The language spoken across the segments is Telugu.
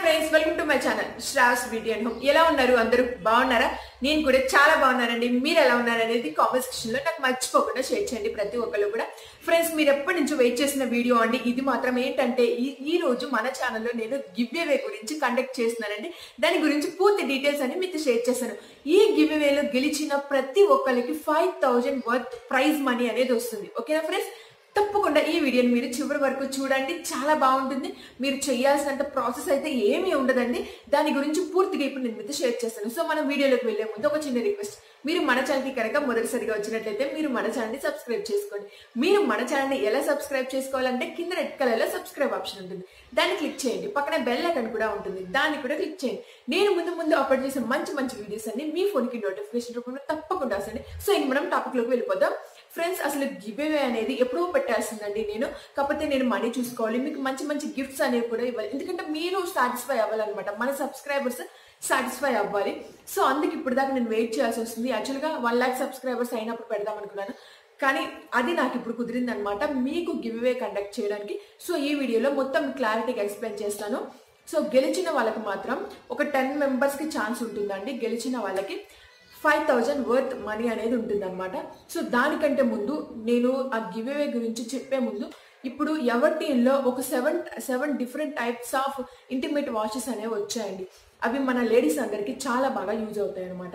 friends welcome to my channel శ్రాస్ బ్యూటీ అండ్ హోమ్ ఎలా ఉన్నారు అందరూ బాగున్నారా నేను కూడా చాలా బాగున్నానండి మీరు ఎలా ఉన్నారు అనేది కామెంట్ సెక్షన్ లో నాకు మర్చిపోకుండా షేర్ చేయండి ప్రతి ఒక్కరు కూడా ఫ్రెండ్స్ మీరు ఎప్పటి నుంచో వెయిట్ చేసిన వీడియో అండి ఇది మాత్రం ఏంటంటే ఈ ఈ రోజు మన ఛానల్లో నేను గివ్ అవే గురించి కండక్ట్ చేస్తున్నానండి దాని గురించి పూర్తి డీటెయిల్స్ అని మీతో షేర్ చేస్తాను ఈ గివ్ అవేలో గెలిచిన ప్రతి ఒక్కరికి five thousand worth prize money అనేది వస్తుంది ఓకేనా ఫ్రెండ్స్ తప్పకుండా ఈ వీడియోని మీరు చివరి వరకు చూడండి చాలా బాగుంటుంది మీరు చేయాల్సినంత ప్రాసెస్ అయితే ఏమీ ఉండదండి దాని గురించి పూర్తిగా ఇప్పుడు నేను మీతో షేర్ చేస్తాను సో మనం వీడియోలోకి వెళ్లే ముందు ఒక చిన్న రిక్వెస్ట్ మీరు మన ఛానల్కి కనుక మొదటిసారిగా వచ్చినట్లయితే మీరు మన ఛానల్ని సబ్స్క్రైబ్ చేసుకోండి మీరు మన ఛానల్ని ఎలా సబ్స్క్రైబ్ చేసుకోవాలంటే కింద రెడ్ కలర్ లో సబ్స్క్రైబ్ ఆప్షన్ ఉంటుంది దాన్ని క్లిక్ చేయండి పక్కన బెల్ ఐకాన్ కూడా ఉంటుంది దాన్ని కూడా క్లిక్ చేయండి నేను ముందు ముందు అప్లోడ్ చేసిన మంచి మంచి వీడియోస్ అన్ని మీ ఫోన్ కి నోటిఫికేషన్ రూపంలో తప్పకుండా వస్తుంది సో ఇంక మనం టాపిక్ లోకి వెళ్ళిపోదాం ఫ్రెండ్స్ అసలు గివ్ అవే అనేది ఎప్పుడో పెట్టాల్సిందండి నేను కాకపోతే నేను మనీ చూసుకోవాలి మీకు మంచి మంచి గిఫ్ట్స్ అనేవి కూడా ఇవ్వాలి ఎందుకంటే మీరు సాటిస్ఫై అవ్వాలన్నమాట మన సబ్స్క్రైబర్స్ సాటిస్ఫై అవ్వాలి సో అందుకు ఇప్పుడు దాకా నేను వెయిట్ చేయాల్సి వస్తుంది యాక్చువల్గా వన్ ల్యాక్ సబ్స్క్రైబర్స్ అయినప్పుడు పెడదాం అనుకున్నాను కానీ అది నాకు ఇప్పుడు కుదిరింది అనమాట మీకు గివ్ అవే కండక్ట్ చేయడానికి సో ఈ వీడియోలో మొత్తం క్లారిటీగా ఎక్స్ప్లెయిన్ చేస్తాను సో గెలిచిన వాళ్ళకి మాత్రం ఒక టెన్ మెంబర్స్కి ఛాన్స్ ఉంటుందండి గెలిచిన వాళ్ళకి ఫైవ్ థౌజండ్ వర్త్ మనీ అనేది ఉంటుంది అనమాట సో దానికంటే ముందు నేను ఆ గివ్ అవే గురించి చెప్పే ముందు ఇప్పుడు ఎవరి టీంలో ఒక seven seven different types of intimate washes అనేవి వచ్చాయండి అవి మన లేడీస్ అందరికీ చాలా బాగా యూజ్ అవుతాయి అనమాట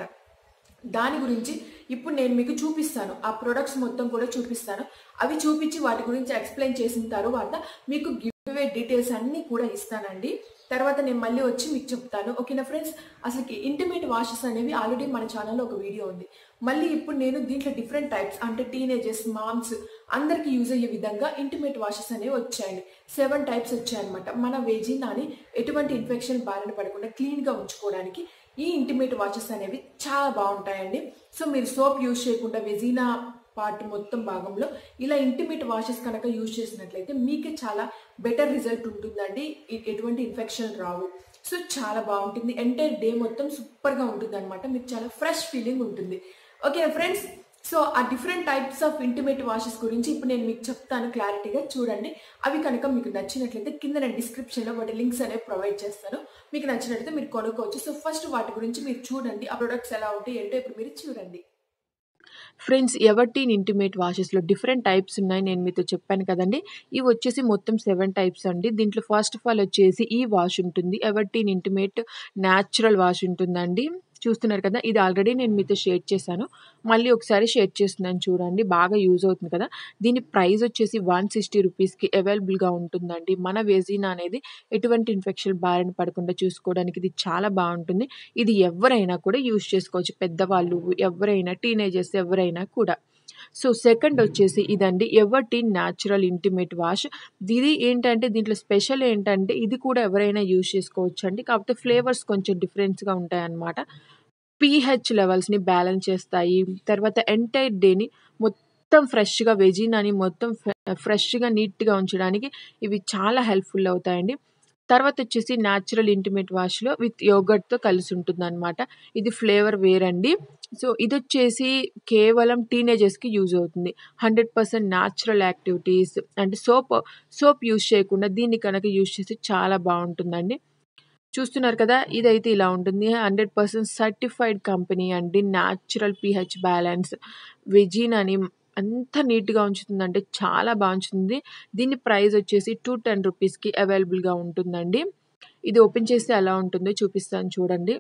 దాని గురించి ఇప్పుడు నేను మీకు చూపిస్తాను ఆ ప్రొడక్ట్స్ మొత్తం కూడా చూపిస్తాను అవి చూపించి వాటి గురించి ఎక్స్ప్లెయిన్ చేసిన తర్వాత మీకు గివ్ అవే డీటెయిల్స్ అన్నీ కూడా ఇస్తానండి తర్వాత నేను మళ్ళీ వచ్చి మీకు చెప్తాను ఓకేనా ఫ్రెండ్స్ అసలుకి ఇంటిమేట్ వాషెస్ అనేవి ఆల్రెడీ మన ఛానల్లో ఒక వీడియో ఉంది మళ్ళీ ఇప్పుడు నేను దీంట్లో డిఫరెంట్ టైప్స్ అంటే టీనేజర్స్ మామ్స్ అందరికి యూజ్ అయ్యే విధంగా ఇంటిమేట్ వాషెస్ అనేవి వచ్చాయండి సెవెన్ టైప్స్ వచ్చాయన్నమాట మన వెజినాని ఎటువంటి ఇన్ఫెక్షన్ బారిన పడకుండా క్లీన్గా ఉంచుకోవడానికి ఈ ఇంటిమేట్ వాషెస్ అనేవి చాలా బాగుంటాయండి సో మీరు సోప్ యూజ్ చేయకుండా వెజినా పార్ట్ మొత్తం భాగంలో ఇలా ఇంటిమేట్ వాషెస్ కనుక యూజ్ చేసినట్లయితే మీకే చాలా బెటర్ రిజల్ట్ ఉంటుందండి ఎ- ఎటువంటి ఇన్ఫెక్షన్ రావు సో చాలా బాగుంటుంది ఎంటైర్ డే మొత్తం సూపర్గా ఉంటుంది అనమాట మీకు చాలా ఫ్రెష్ ఫీలింగ్ ఉంటుంది ఓకే ఫ్రెండ్స్ సో ఆ different types of intimate washes గురించి ఇప్పుడు నేను మీకు చెప్తాను క్లారిటీగా చూడండి అవి కనుక మీకు నచ్చినట్లయితే కింద నేను డిస్క్రిప్షన్లో వాటి లింక్స్ అనేవి ప్రొవైడ్ చేస్తాను మీకు నచ్చినట్లయితే మీరు కొనుక్కోవచ్చు సో ఫస్ట్ వాటి గురించి మీరు చూడండి ఆ ప్రొడక్ట్స్ ఎలా ఉంటాయి ఏంటో ఇప్పుడు మీరు చూడండి ఫ్రెండ్స్ ఎవర్టీన్ ఇంటిమేట్ వాషెస్లో డిఫరెంట్ టైప్స్ ఉన్నాయి నేను మీతో చెప్పాను కదండి ఇవి వచ్చేసి మొత్తం సెవెన్ టైప్స్ అండి దీంట్లో ఫస్ట్ ఆఫ్ ఆల్ వచ్చేసి ఈ వాష్ ఉంటుంది ఎవర్టీన్ ఇంటిమేట్ న్యాచురల్ వాష్ ఉంటుందండి చూస్తున్నారు కదా ఇది ఆల్రెడీ నేను మీతో షేర్ చేశాను మళ్ళీ ఒకసారి షేర్ చేస్తున్నాను చూడండి బాగా యూజ్ అవుతుంది కదా దీని ప్రైస్ వచ్చేసి వన్ సిక్స్టీ రూపీస్కి అవైలబుల్గా ఉంటుందండి మన వెజినా అనేది ఎటువంటి ఇన్ఫెక్షన్ బారిన పడకుండా చూసుకోవడానికి ఇది చాలా బాగుంటుంది ఇది ఎవరైనా కూడా యూజ్ చేసుకోవచ్చు పెద్దవాళ్ళు ఎవరైనా టీనేజర్స్ ఎవరైనా కూడా సో సెకండ్ వచ్చేసి ఇదండి ఎవటి న్యాచురల్ ఇంటిమేట్ వాష్ ఇది ఏంటంటే దీంట్లో స్పెషల్ ఏంటంటే ఇది కూడా ఎవరైనా యూజ్ చేసుకోవచ్చు అండి కాకపోతే ఫ్లేవర్స్ కొంచెం డిఫరెన్స్గా ఉంటాయి అన్నమాట పీహెచ్ లెవెల్స్ని బ్యాలెన్స్ చేస్తాయి తర్వాత ఎంటైర్ డేని మొత్తం ఫ్రెష్గా వెజినాని మొత్తం ఫ్రెష్గా నీట్గా ఉంచడానికి ఇవి చాలా హెల్ప్ఫుల్ అవుతాయండి తర్వాత వచ్చేసి న్యాచురల్ ఇంటిమేట్ వాష్లో విత్ యోగర్ట్తో కలిసి ఉంటుంది అనమాట ఇది ఫ్లేవర్ వేరండి సో ఇది వచ్చేసి కేవలం టీనేజర్స్కి యూజ్ అవుతుంది హండ్రెడ్ పర్సెంట్ న్యాచురల్ యాక్టివిటీస్ అంటే సోప్ సోప్ యూజ్ చేయకుండా దీన్ని కనుక యూజ్ చేస్తే చాలా బాగుంటుందండి చూస్తున్నారు కదా ఇదైతే ఇలా ఉంటుంది హండ్రెడ్ పర్సెంట్ సర్టిఫైడ్ కంపెనీ అండి న్యాచురల్ పిహెచ్ బ్యాలెన్స్ వెజిన్ అని అంత నీట్గా ఉంచుతుందంటే చాలా బాగా ఉంచుతుంది దీని ప్రైస్ వచ్చేసి టూ టెన్ రూపీస్కి అవైలబుల్గా ఉంటుందండి ఇది ఓపెన్ చేస్తే ఎలా ఉంటుందో చూపిస్తాను చూడండి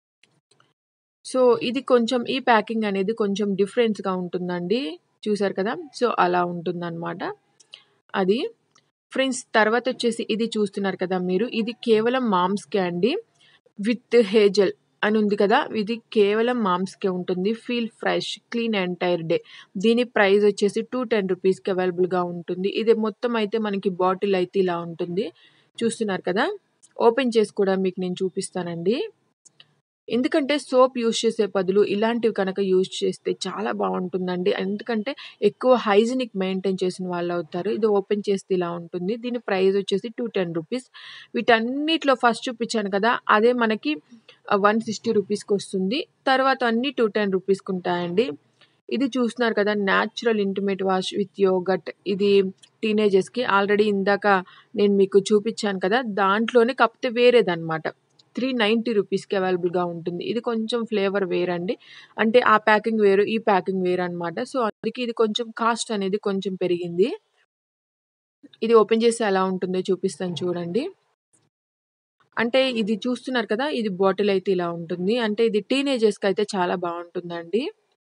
సో ఇది కొంచెం ఈ ప్యాకింగ్ అనేది కొంచెం డిఫరెన్స్గా ఉంటుందండి చూసారు కదా సో అలా ఉంటుందన్నమాట అది ఫ్రెండ్స్ తర్వాత వచ్చేసి ఇది చూస్తున్నారు కదా మీరు ఇది కేవలం మామ్స్కే అండి విత్ హేజల్ అని ఉంది కదా ఇది కేవలం మామ్స్కే ఉంటుంది feel fresh clean entire day దీని ప్రైస్ వచ్చేసి టూ టెన్ రూపీస్కి అవైలబుల్గా ఉంటుంది ఇది మొత్తం అయితే మనకి బాటిల్ అయితే ఇలా ఉంటుంది చూస్తున్నారు కదా ఓపెన్ చేసి కూడా మీకు నేను చూపిస్తానండి ఎందుకంటే సోప్ యూజ్ చేసే బదులు ఇలాంటివి కనుక యూజ్ చేస్తే చాలా బాగుంటుందండి ఎందుకంటే ఎక్కువ హైజీనిక్ మెయింటైన్ చేసిన వాళ్ళు అవుతారు ఇది ఓపెన్ చేస్తే ఇలా ఉంటుంది దీని ప్రైస్ వచ్చేసి టూ టెన్ రూపీస్ వీటన్నిటిలో ఫస్ట్ చూపించాను కదా అదే మనకి వన్ సిక్స్టీ రూపీస్కి వస్తుంది తర్వాత అన్ని టూ టెన్ రూపీస్కి ఉంటాయండి ఇది చూస్తున్నారు కదా natural intimate wash with yogurt ఇది టీనేజర్స్కి ఆల్రెడీ ఇందాక నేను మీకు చూపించాను కదా దాంట్లోనే కాకపోతే వేరేదన్నమాట త్రీ నైంటీ రూపీస్కి అవైలబుల్గా ఉంటుంది ఇది కొంచెం ఫ్లేవర్ వేరండి అంటే ఆ ప్యాకింగ్ వేరు ఈ ప్యాకింగ్ వేరు అనమాట సో అందుకే ఇది కొంచెం కాస్ట్ అనేది కొంచెం పెరిగింది ఇది ఓపెన్ చేస్తే ఎలా ఉంటుందో చూపిస్తాను చూడండి అంటే ఇది చూస్తున్నారు కదా ఇది బాటిల్ అయితే ఇలా ఉంటుంది అంటే ఇది టీనేజర్స్కి అయితే చాలా బాగుంటుందండి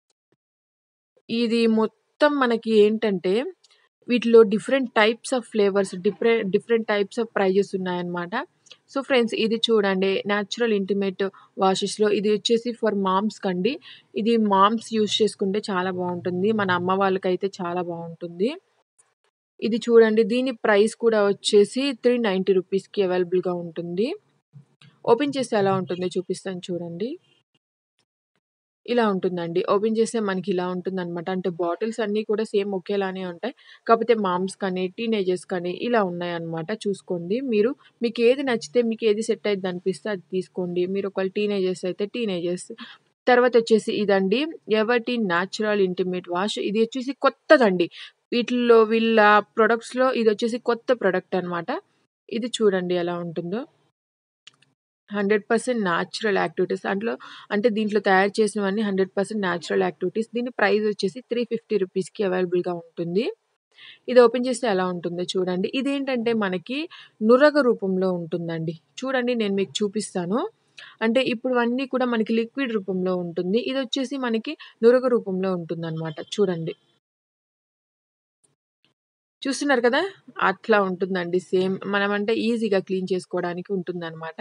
ఇది మొత్తం మనకి ఏంటంటే వీటిలో different types of flavours different different types of prices ఉన్నాయన్నమాట సో ఫ్రెండ్స్ ఇది చూడండి న్యాచురల్ ఇంటిమేట్ వాషెస్లో ఇది వచ్చేసి ఫర్ మామ్స్ కండి ఇది మామ్స్ యూస్ చేసుకుంటే చాలా బాగుంటుంది మన అమ్మ వాళ్ళకైతే చాలా బాగుంటుంది ఇది చూడండి దీని ప్రైస్ కూడా వచ్చేసి త్రీ నైంటీ రూపీస్కి అవైలబుల్గా ఉంటుంది ఓపెన్ చేస్తే ఎలా ఉంటుందో చూపిస్తాను చూడండి ఇలా ఉంటుందండి ఓపెన్ చేస్తే మనకి ఇలా ఉంటుంది అనమాట అంటే బాటిల్స్ అన్నీ కూడా సేమ్ ఒకేలానే ఉంటాయి కాకపోతే మామ్స్ కానీ టీనేజర్స్ కానీ ఇలా ఉన్నాయన్నమాట చూసుకోండి మీరు మీకు ఏది నచ్చితే మీకు ఏది సెట్ అయింది అనిపిస్తే అది తీసుకోండి మీరు ఒకవేళ టీనేజర్స్ అయితే టీనేజర్స్ తర్వాత వచ్చేసి ఇదండి ఎవటి న్యాచురల్ ఇంటిమేట్ వాష్ ఇది వచ్చేసి కొత్తదండి వీటిల్లో వీళ్ళ ప్రొడక్ట్స్లో ఇది వచ్చేసి కొత్త ప్రొడక్ట్ అనమాట ఇది చూడండి ఎలా ఉంటుందో హండ్రెడ్ పర్సెంట్ న్యాచురల్ యాక్టివిటీస్ దాంట్లో అంటే దీంట్లో తయారు చేసినవన్నీ హండ్రెడ్ పర్సెంట్ న్యాచురల్ యాక్టివిటీస్ దీని ప్రైస్ వచ్చేసి త్రీ ఫిఫ్టీ రూపీస్కి అవైలబుల్గా ఉంటుంది ఇది ఓపెన్ చేస్తే ఎలా ఉంటుందో చూడండి ఇదేంటంటే మనకి నురగ రూపంలో ఉంటుందండి చూడండి నేను మీకు చూపిస్తాను అంటే ఇప్పుడు అన్నీ కూడా మనకి లిక్విడ్ రూపంలో ఉంటుంది ఇది వచ్చేసి మనకి నురగ రూపంలో ఉంటుంది చూడండి చూస్తున్నారు కదా అట్లా ఉంటుందండి సేమ్ మనం అంటే ఈజీగా క్లీన్ చేసుకోవడానికి ఉంటుందన్నమాట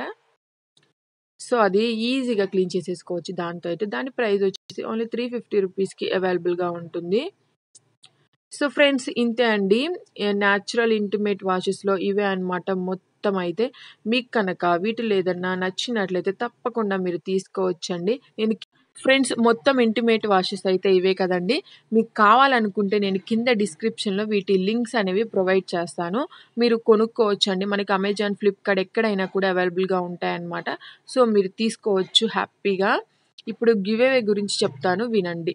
సో అది ఈజీగా క్లీన్ చేసేసుకోవచ్చు దాంతో అయితే దాని ప్రైస్ వచ్చేసి ఓన్లీ త్రీ ఫిఫ్టీ రూపీస్కి అవైలబుల్గా ఉంటుంది సో ఫ్రెండ్స్ ఇంతే అండి న్యాచురల్ ఇంటిమేట్ వాషెస్లో ఇవే అనమాట మొత్తం అయితే మీకు కనుక వీటిలో ఏదన్నా నచ్చినట్లయితే తప్పకుండా మీరు తీసుకోవచ్చండి నేను ఫ్రెండ్స్ మొత్తం ఇంటిమేట్ వాషెస్ అయితే ఇవే కదండి మీకు కావాలనుకుంటే నేను కింద డిస్క్రిప్షన్లో వీటి లింక్స్ అనేవి ప్రొవైడ్ చేస్తాను మీరు కొనుక్కోవచ్చు అండి మనకి అమెజాన్ ఫ్లిప్కార్ట్ ఎక్కడైనా కూడా అవైలబుల్గా ఉంటాయన్నమాట సో మీరు తీసుకోవచ్చు హ్యాపీగా ఇప్పుడు గివేవే గురించి చెప్తాను వినండి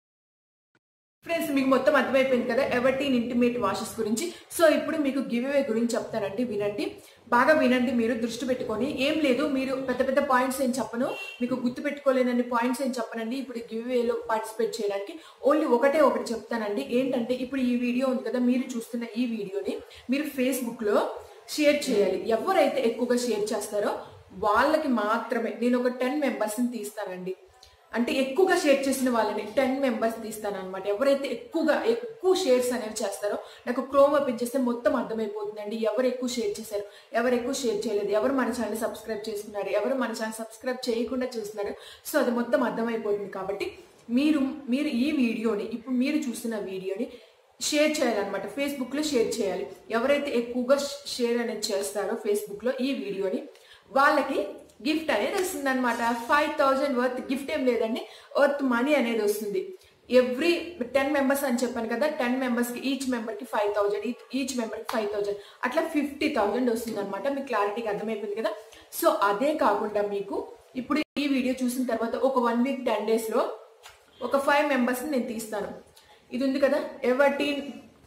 ఫ్రెండ్స్ మీకు మొత్తం అర్థమైపోయింది కదా ఎవర్టీన్ ఇంటిమేట్ వాషెస్ గురించి సో ఇప్పుడు మీకు గివ్ అవే గురించి చెప్తానండి వినండి బాగా వినండి మీరు దృష్టి పెట్టుకొని ఏం లేదు మీరు పెద్ద పెద్ద పాయింట్స్ ఏం చెప్పను మీకు గుర్తు పెట్టుకోలేనన్ని పాయింట్స్ ఏం చెప్పనండి ఇప్పుడు గివ్ అవేలో పార్టిసిపేట్ చేయడానికి ఓన్లీ ఒకటే ఒకటి చెప్తానండి ఏంటంటే ఇప్పుడు ఈ వీడియో ఉంది కదా మీరు చూస్తున్న ఈ వీడియోని మీరు ఫేస్బుక్లో షేర్ చేయాలి ఎవరైతే ఎక్కువగా షేర్ చేస్తారో వాళ్ళకి మాత్రమే నేను ఒక టెన్ మెంబర్స్ని తీస్తానండి అంటే ఎక్కువగా షేర్ చేసిన వాళ్ళని టెన్ మెంబర్స్ తీస్తాను అనమాట ఎవరైతే ఎక్కువగా ఎక్కువ షేర్స్ అనేవి చేస్తారో నాకు క్రోమ్ ఓపెన్ చేస్తే మొత్తం అర్థమైపోతుందండి ఎవరు ఎక్కువ షేర్ చేశారు ఎవరు ఎక్కువ షేర్ చేయలేదు ఎవరు మన ఛానల్ సబ్స్క్రైబ్ చేసుకున్నారు ఎవరు మన ఛానల్ సబ్స్క్రైబ్ చేయకుండా చూస్తున్నారు సో అది మొత్తం అర్థమైపోతుంది కాబట్టి మీరు మీరు ఈ వీడియోని ఇప్పుడు మీరు చూస్తున్న వీడియోని షేర్ చేయాలన్నమాట ఫేస్బుక్లో షేర్ చేయాలి ఎవరైతే ఎక్కువగా షేర్ అనేది చేస్తారో ఫేస్బుక్లో ఈ వీడియోని వాళ్ళకి గిఫ్ట్ అనేది వస్తుంది అనమాట ఫైవ్ థౌజండ్ వర్త్ గిఫ్ట్ ఏం లేదండి వర్త్ మనీ అనేది వస్తుంది ఎవ్రీ టెన్ మెంబర్స్ అని చెప్పాను కదా టెన్ మెంబర్స్కి ఈచ్ మెంబర్కి ఫైవ్ థౌజండ్ ఈచ్ మెంబర్కి ఫైవ్ థౌజండ్ అట్లా ఫిఫ్టీ థౌజండ్ వస్తుంది అనమాట మీకు క్లారిటీగా అర్థమైపోయింది కదా సో అదే కాకుండా మీకు ఇప్పుడు ఈ వీడియో చూసిన తర్వాత ఒక వన్ వీక్ టెన్ డేస్లో ఒక ఫైవ్ మెంబర్స్ని నేను తీస్తాను ఇది ఉంది కదా Everteen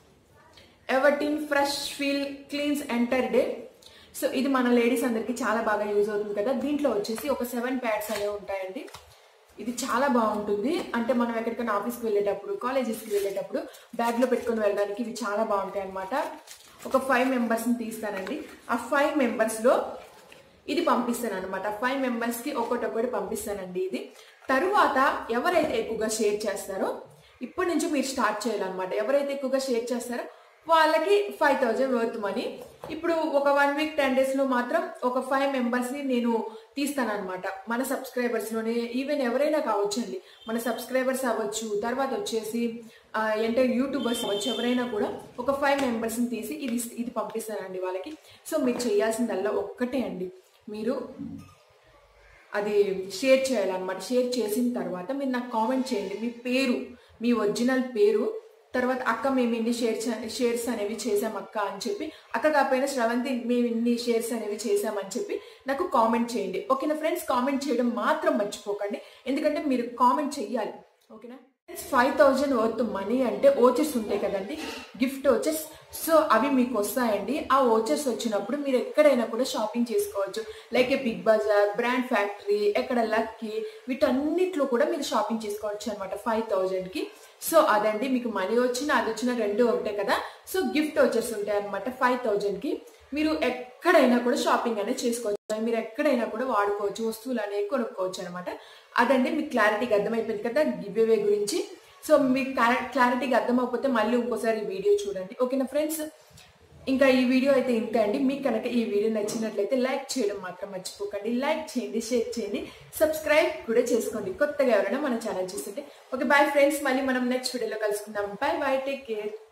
Everteen fresh feel cleans entire day so ఇది మన లేడీస్ అందరికీ చాలా బాగా యూజ్ అవుతుంది కదా దీంట్లో వచ్చేసి ఒక సెవెన్ ప్యాడ్స్ అనేవి ఉంటాయండి ఇది చాలా బాగుంటుంది అంటే మనం ఎక్కడికైనా ఆఫీస్కి వెళ్ళేటప్పుడు కాలేజెస్కి వెళ్ళేటప్పుడు బ్యాగ్లో పెట్టుకొని వెళ్ళడానికి ఇవి చాలా బాగుంటాయి అనమాట ఒక ఫైవ్ మెంబర్స్ని తీస్తానండి ఆ ఫైవ్ మెంబర్స్లో ఇది పంపిస్తాను అనమాట ఫైవ్ మెంబర్స్కి ఒకటొకటి పంపిస్తానండి ఇది తరువాత ఎవరైతే ఎక్కువగా షేర్ చేస్తారో ఇప్పటి నుంచి మీరు స్టార్ట్ చేయాలన్నమాట ఎవరైతే ఎక్కువగా షేర్ చేస్తారో వాళ్ళకి ఫైవ్ థౌజండ్ వర్త్ మనీ ఇప్పుడు ఒక వన్ వీక్ టెన్ డేస్లో మాత్రం ఒక ఫైవ్ మెంబర్స్ని నేను తీస్తానమాట మన సబ్స్క్రైబర్స్లోనే ఈవెన్ ఎవరైనా కావచ్చండి మన సబ్స్క్రైబర్స్ అవ్వచ్చు తర్వాత వచ్చేసి అంటే యూట్యూబర్స్ అవ్వచ్చు ఎవరైనా కూడా ఒక ఫైవ్ మెంబర్స్ని తీసి ఇది ఇది పంపిస్తానండి వాళ్ళకి సో మీరు చేయాల్సిందల్లా ఒక్కటే అండి మీరు అది షేర్ చేయాలన్నమాట షేర్ చేసిన తర్వాత మీరు నాకు కామెంట్ చేయండి మీ పేరు మీ ఒరిజినల్ పేరు తర్వాత అక్క మేము ఇన్ని షేర్స్ షేర్స్ అనేవి చేసాం అక్క అని చెప్పి అక్క కాకపోయినా శ్రవంతి మేము ఇన్ని షేర్స్ అనేవి చేసామని చెప్పి నాకు కామెంట్ చేయండి ఓకేనా ఫ్రెండ్స్ కామెంట్ చేయడం మాత్రం మర్చిపోకండి ఎందుకంటే మీరు కామెంట్ చెయ్యాలి ఓకేనా ఫైవ్ థౌజండ్ వర్త్ మనీ అంటే ఓచెస్ ఉంటాయి కదండి గిఫ్ట్ ఓచెస్ సో అవి మీకు వస్తాయండి ఆ ఓచెస్ వచ్చినప్పుడు మీరు ఎక్కడైనా కూడా షాపింగ్ చేసుకోవచ్చు like a big bazaar brand factory ఎక్కడ లక్కీ వీటన్నిటిలో కూడా మీరు షాపింగ్ చేసుకోవచ్చు అనమాట ఫైవ్ థౌజండ్కి సో అదండి మీకు మనీ వచ్చిన అది వచ్చిన రెండు ఒకటే కదా సో గిఫ్ట్ వచ్చేసి ఉంటాయి అనమాట ఫైవ్ థౌజండ్కి మీరు ఎక్కడైనా కూడా షాపింగ్ అనేది చేసుకోవచ్చు మీరు ఎక్కడైనా కూడా వాడుకోవచ్చు వస్తువులు అనేవి కొనుక్కోవచ్చు అనమాట అదండి మీకు క్లారిటీగా అర్థమైపోయింది కదా గివ్ అవే గురించి సో మీకు క్లారిటీగా అర్థమైపోతే మళ్ళీ ఇంకోసారి ఈ వీడియో చూడండి ఓకేనా ఫ్రెండ్స్ ఇంకా ఈ వీడియో అయితే ఇంతే అండి మీకు కనుక ఈ వీడియో నచ్చినట్లయితే లైక్ చేయడం మాత్రం మర్చిపోకండి లైక్ చేయండి షేర్ చేయండి సబ్స్క్రైబ్ కూడా చేసుకోండి కొత్తగా ఎవరైనా మన ఛానల్ చూస్తుంటే ఓకే బాయ్ ఫ్రెండ్స్ మళ్ళీ మనం నెక్స్ట్ వీడియోలో కలుసుకుందాం బాయ్ బాయ్ టేక్ కేర్